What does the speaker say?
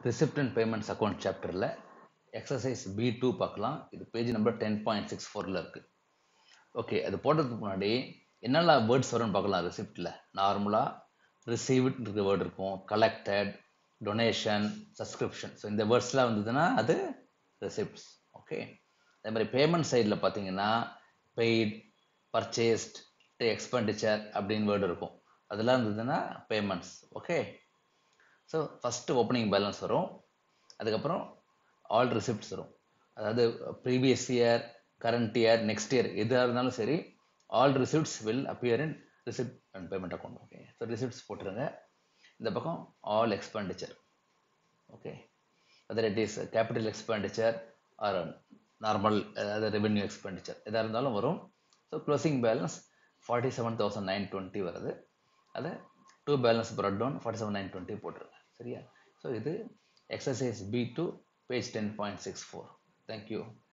receipt and payments account சாப்டரில் exercise B two பார்க்கலாம் இது page number ten point six ஃபோரில் இருக்குது ஓகே அது போடுறதுக்கு முன்னாடி என்னெல்லாம் வேர்ட்ஸ் வரும்னு பார்க்கலாம் ரிசிப்டில் நார்மலாக ரிசீவ்டுன்ற வேர்டு இருக்கும் கலெக்டட் டொனேஷன் சப்ஸ்கிரிப்ஷன் ஸோ இந்த வேர்ட்ஸ்லாம் வந்ததுன்னா அது ரிசிப்ட்ஸ் ஓகே அதே மாதிரி பேமெண்ட் சைடில் பார்த்தீங்கன்னா பெய்ட் பர்ச்சேஸ்ட் எக்ஸ்பெண்டிச்சர் அப்படின்னு வேர்டு இருக்கும் அதெல்லாம் இருந்ததுன்னா payments okay so first opening balance வரும் அதுக்கப்புறம் ஆல் ரிசிப்ட்ஸ் வரும் அதாவது previous year current year next year எதாக இருந்தாலும் சரி all receipts will appear in receipt and payment account okay so receipts போட்டுருங்க இந்த பக்கம் all expenditure okay other it is capital expenditure or normal அதாவது ரெவென்யூ எக்ஸ்பெண்டிச்சர் எதாக இருந்தாலும் வரும் so closing balance forty seven thousand nine twenty வருது அதை to balance brought down forty seven nine twenty போட்டுருங்க சரியா ஸோ இது exercise B two page ten point six four thank you